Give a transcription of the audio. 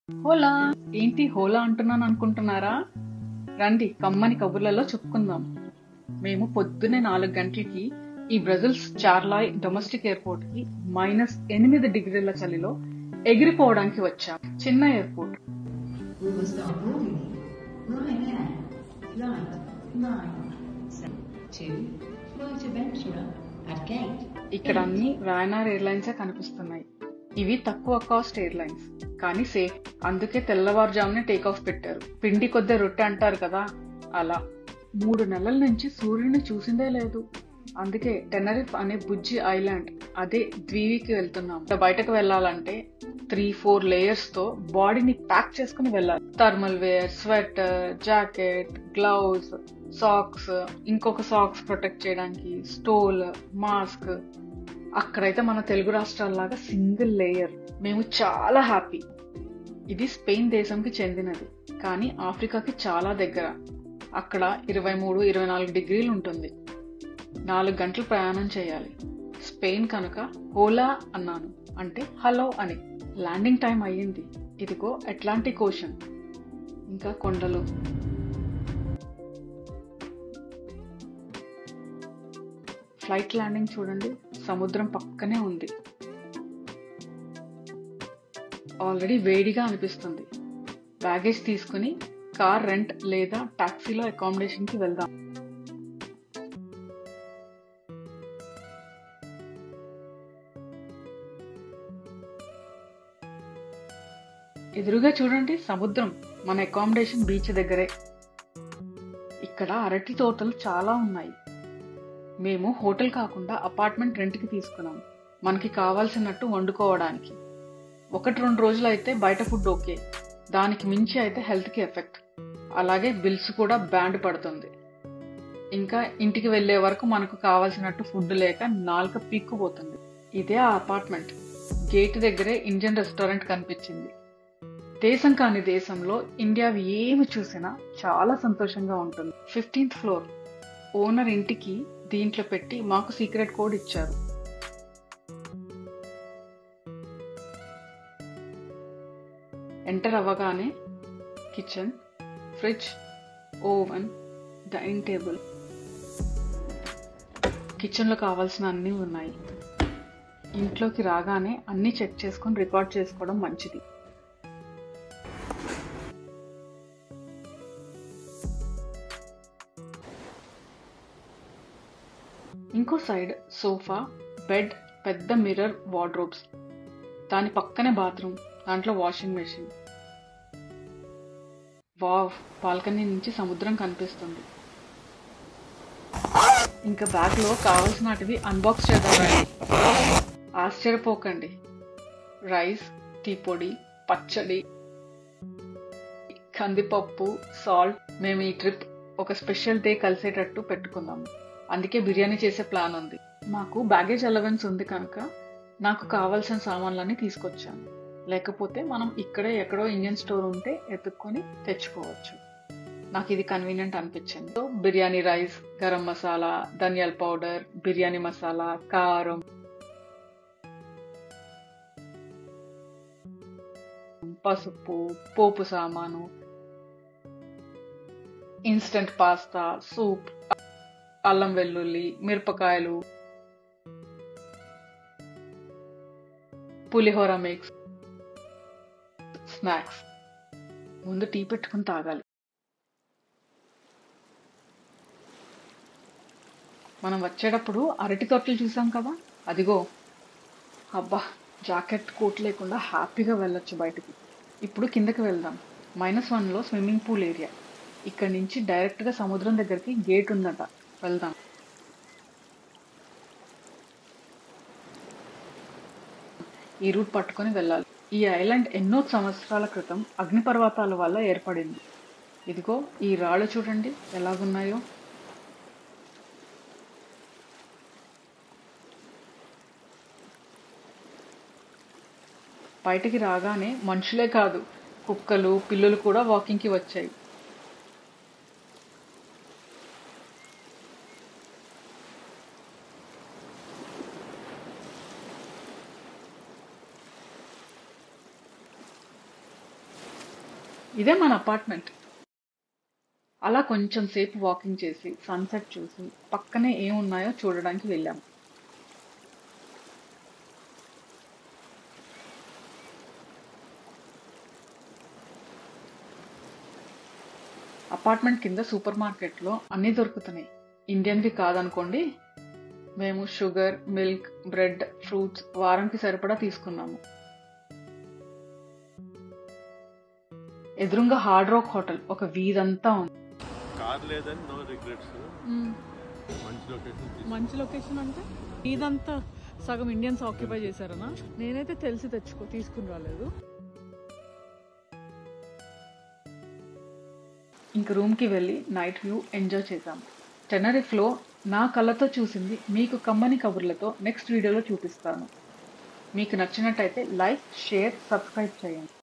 హోలా ఏంటి హోలా అంటున్నాను అనుకుంటున్నారా రండి కమ్మని కబుర్లలో చెప్పుకుందాం మేము పొద్దున్నే నాలుగు గంటలకి ఈ బ్రెజిల్స్ చార్లాయ్ డొమెస్టిక్ ఎయిర్పోర్ట్ కి మైనస్ ఎనిమిది డిగ్రీల చలిలో ఎగిరిపోవడానికి వచ్చాం చిన్న airport We will start boarding. Lion Air, flight 972, flight adventurer at gate. ఇక్కడ అన్ని రాయనార్ ఎయిర్లైన్స్ కనిపిస్తున్నాయి ఇవి తక్కువ కాస్ట్ ఎయిర్లైన్స్ కానీ సేఫ్ అందుకే తెల్లవారుజామునే టేక్ ఆఫ్ పెట్టారు పిండి కొద్ది రొట్టె అంటారు కదా అలా మూడు నెలల నుంచి సూర్యుని చూసిందే లేదు అందుకే టెనరిఫ్ అనే బుజ్జి ఐలాండ్ అదే ద్వీవికి వెళ్తున్నాం బయటకు వెళ్ళాలంటే త్రీ ఫోర్ లేయర్స్ తో బాడీని ప్యాక్ చేసుకుని వెళ్ళాలి thermal wear sweater jacket gloves socks ఇంకొక సాక్స్ ప్రొటెక్ట్ చేయడానికి స్టోల్ మాస్క్ అక్కడైతే మన తెలుగు రాష్ట్రాల్లాగా సింగిల్ లేయర్ మేము చాలా హ్యాపీ ఇది స్పెయిన్ దేశంకి చెందినది కానీ ఆఫ్రికాకి చాలా దగ్గర అక్కడ ఇరవై మూడు ఇరవై నాలుగు డిగ్రీలు ఉంటుంది నాలుగు గంటలు ప్రయాణం చేయాలి స్పెయిన్ కనుక హోలా అన్నాను అంటే హలో అని ల్యాండింగ్ టైం అయ్యింది ఇదిగో అట్లాంటిక్ ఓషన్ ఇంకా కొండలు ఫ్లైట్ ల్యాండింగ్ చూడండి సముద్రం పక్కనే ఉంది ఆల్రెడీ వేడిగా అనిపిస్తుంది బ్యాగేజ్ తీసుకుని కార్ రెంట్ లేదా టాక్సీలో అకామిడేషన్ కి వెళ్దాం ఎదురుగా చూడండి సముద్రం మన అకామిడేషన్ బీచ్ దగ్గరే ఇక్కడ అరటి తోటలు చాలా ఉన్నాయి మేము హోటల్ కాకుండా అపార్ట్మెంట్ రెంట్కి తీసుకున్నాం మనకి కావాల్సినట్టు వండుకోవడానికి ఒకటి రెండు రోజులు అయితే బయట ఫుడ్ ఓకే దానికి మించి అయితే హెల్త్కి ఎఫెక్ట్ అలాగే బిల్స్ కూడా బ్యాండ్ పడుతుంది ఇంకా ఇంటికి వెళ్ళే వరకు మనకు కావాల్సినట్టు ఫుడ్ లేక నాలుక పీక్కుపోతుంది ఇదే ఆ అపార్ట్మెంట్ గేట్ దగ్గరే ఇండియన్ రెస్టారెంట్ కనిపించింది దేశం కాని దేశంలో ఇండియా ఏమి చూసినా చాలా సంతోషంగా ఉంటుంది ఫిఫ్టీన్త్ ఫ్లోర్ ఓనర్ ఇంటికి దీంట్లో పెట్టి మాకు సీక్రెట్ కోడ్ ఇచ్చారు ఎంటర్ అవ్వగానే kitchen fridge oven dining table కిచెన్లో కావాల్సిన అన్నీ ఉన్నాయి ఇంట్లోకి రాగానే అన్నీ చెక్ చేసుకొని రికార్డ్ చేసుకోవడం మంచిది ఇంకో సైడ్ సోఫా బెడ్ పెద్ద మిర్రర్ వార్డ్రోబ్స్ దాని పక్కనే బాత్రూమ్ దాంట్లో వాషింగ్ మెషిన్ వావ్ బాల్కనీ నుంచి సముద్రం కనిపిస్తుంది ఇంకా బ్యాగ్ లో కావాల్సినటివి అన్బాక్స్ చేద్దామండి ఆశ్చర్యపోకండి రైస్ టీ పొడి పచ్చడి కందిపప్పు సాల్ట్ మేము ఈ ట్రిప్ ఒక స్పెషల్ డే కలిసేటట్టు పెట్టుకున్నాము అందుకే బిర్యానీ చేసే ప్లాన్ ఉంది మాకు బ్యాగేజ్ అలవెన్స్ ఉంది కనుక నాకు కావాల్సిన సామాన్లన్నీ తీసుకొచ్చాను లేకపోతే మనం ఇక్కడే ఎక్కడో ఇండియన్ స్టోర్ ఉంటే ఎత్తుక్కొని తెచ్చుకోవచ్చు నాకు ఇది కన్వీనియంట్ అనిపించింది సో బిర్యానీ రైస్ గరం మసాలా ధనియాల పౌడర్ బిర్యానీ మసాలా కారం పసుపు పోపు సామాను ఇన్స్టంట్ పాస్తా సూప్ అల్లం వెల్లుల్లి మిరపకాయలు పులిహోర మిక్స్ స్నాక్స్ ముందు టీ పెట్టుకుని తాగాలి మనం వచ్చేటప్పుడు అరటి తొట్టెలు చూసాం కదా అదిగో అబ్బా జాకెట్ కోట్ లేకుండా హ్యాపీగా వెళ్ళొచ్చు బయటికి ఇప్పుడు కిందకి వెళ్దాం మైనస్ వన్లో స్విమ్మింగ్ పూల్ ఏరియా ఇక్కడ నుంచి డైరెక్ట్గా సముద్రం దగ్గరికి గేట్ ఉందట వెళ్దాం ఈ రూట్ పట్టుకొని వెళ్ళాలి ఈ ఐలాండ్ ఎన్నో సంవత్సరాల క్రితం అగ్నిపర్వతాల వల్ల ఏర్పడింది ఇదిగో ఈ రాళ్ళు చూడండి ఎలాగున్నాయో బయటికి రాగానే మనుషులే కాదు కుక్కలు పిల్లులు కూడా వాకింగ్కి వచ్చాయి ఇదే మన అపార్ట్మెంట్ అలా కొంచెం సేపు వాకింగ్ చేసి సన్సెట్ చూసి పక్కనే ఏమున్నాయో చూడడానికి వెళ్ళాము అపార్ట్మెంట్ కింద సూపర్ మార్కెట్లో అన్నీ దొరుకుతున్నాయి ఇండియన్వి కాదనుకోండి మేము షుగర్ మిల్క్ బ్రెడ్ ఫ్రూట్స్ వారంకి సరిపడా తీసుకున్నాము ఎదురుగా హార్డ్ రాక్ హోటల్ ఒక వీధంతా ఉంది కార్ లేదని నో రిగ్రెట్స్ మంచి లొకేషన్ మంచి లొకేషన్ అంటే ఇదంతా సగం ఇండియన్స్ ఆక్యుపై చేశారనా నేనైతే తెలిసి తెచ్చుకో తీసుకుని రాలేదు ఇంక రూమ్కి వెళ్ళి నైట్ వ్యూ ఎంజాయ్ చేశాము టెనరిఫ్లో నా కళ్ళతో చూసింది మీకు కమ్మని కబుర్లతో నెక్స్ట్ వీడియోలో చూపిస్తాను మీకు నచ్చినట్టయితే లైక్ షేర్ సబ్స్క్రైబ్ చేయండి